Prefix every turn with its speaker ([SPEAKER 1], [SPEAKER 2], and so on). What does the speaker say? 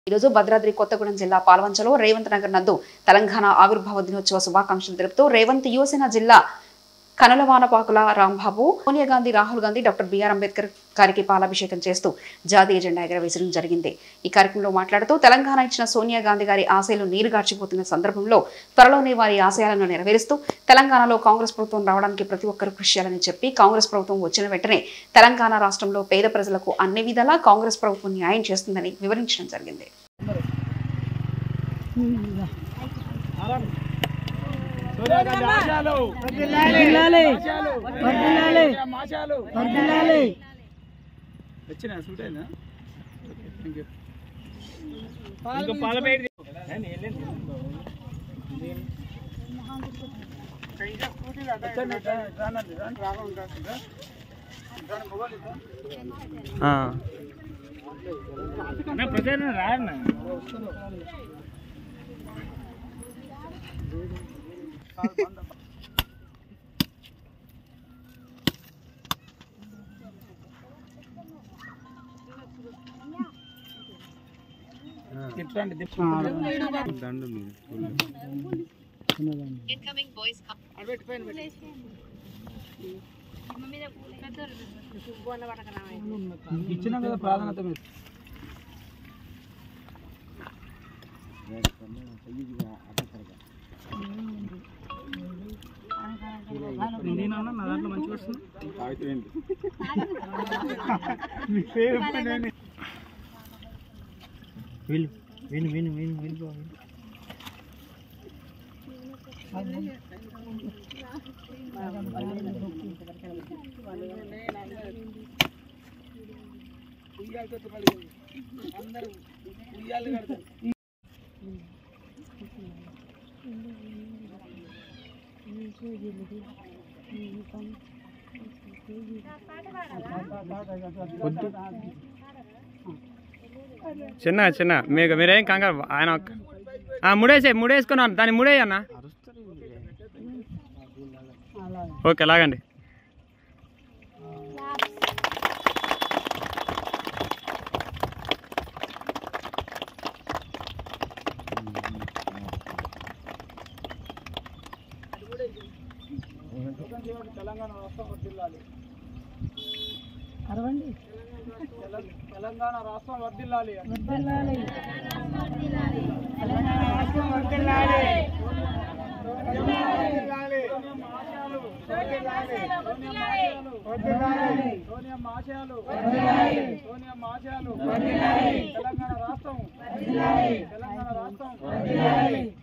[SPEAKER 1] ఈరోజు భద్రాద్రి కొత్తగూడెం జిల్లా పాల్వంచలో రేవంత్ నగర్ నందు తెలంగాణ ఆవిర్భావ దినోత్సవ శుభాకాంక్షలు తెలుపుతూ రేవంత్ యువసేన జిల్లా కనులవానపాకుల రాంబాబు సోనియా గాంధీ రాహుల్ గాంధీ డాక్టర్ బిఆర్ అంబేద్కర్ గారికి పాలాభిషేకం చేస్తూ జాతీయ జెండా ఎగరవేసడం జరిగింది ఈ కార్యక్రమంలో మాట్లాడుతూ తెలంగాణ ఇచ్చిన సోనియా గాంధీ గారి ఆశయాలు నీరుగార్చిపోతున్న సందర్భంలో త్వరలోనే వారి ఆశయాలను నెరవేరుస్తూ తెలంగాణలో కాంగ్రెస్ ప్రభుత్వం రావడానికి ప్రతి ఒక్కరూ కృషి చేయాలని చెప్పి కాంగ్రెస్ ప్రభుత్వం వచ్చిన వెంటనే తెలంగాణ రాష్ట్రంలో పేద ప్రజలకు అన్ని విధాలా కాంగ్రెస్ ప్రభుత్వం న్యాయం చేస్తుందని వివరించడం జరిగింది
[SPEAKER 2] వర్ధిల్లాలి వర్ధిల్లాలి వర్ధిల్లాలి
[SPEAKER 3] వచ్చినా సూట్ అయినా ఇంకా పాల బయట ప్రచారం రాయన్న తిప్పండి దండు మీరు ఇచ్చినాం కదా ప్రాధాన్యత మీరు నేనన్నా నా దాంట్లో మంచిగా వస్తుంది మీ పేరు చెప్పండి. వీళ్ళు విను విను విను విను బాబు.
[SPEAKER 4] చిన్న చిన్న మీకు మీరేం కంగారు ఆయన ఒక్క- ఆ, ముడేసే ముడేసుకున్నాను దాన్ని ముడేయి అన్న ఓకే లాగండి
[SPEAKER 2] అరవండి
[SPEAKER 3] తెలంగాణ రాష్ట్రం వర్ధిల్లాలి
[SPEAKER 2] వర్ధిల్లాలి
[SPEAKER 3] సోనియా ఆశయాలు సోనియా ఆశయాలు తెలంగాణ రాష్ట్రం తెలంగాణ రాష్ట్రం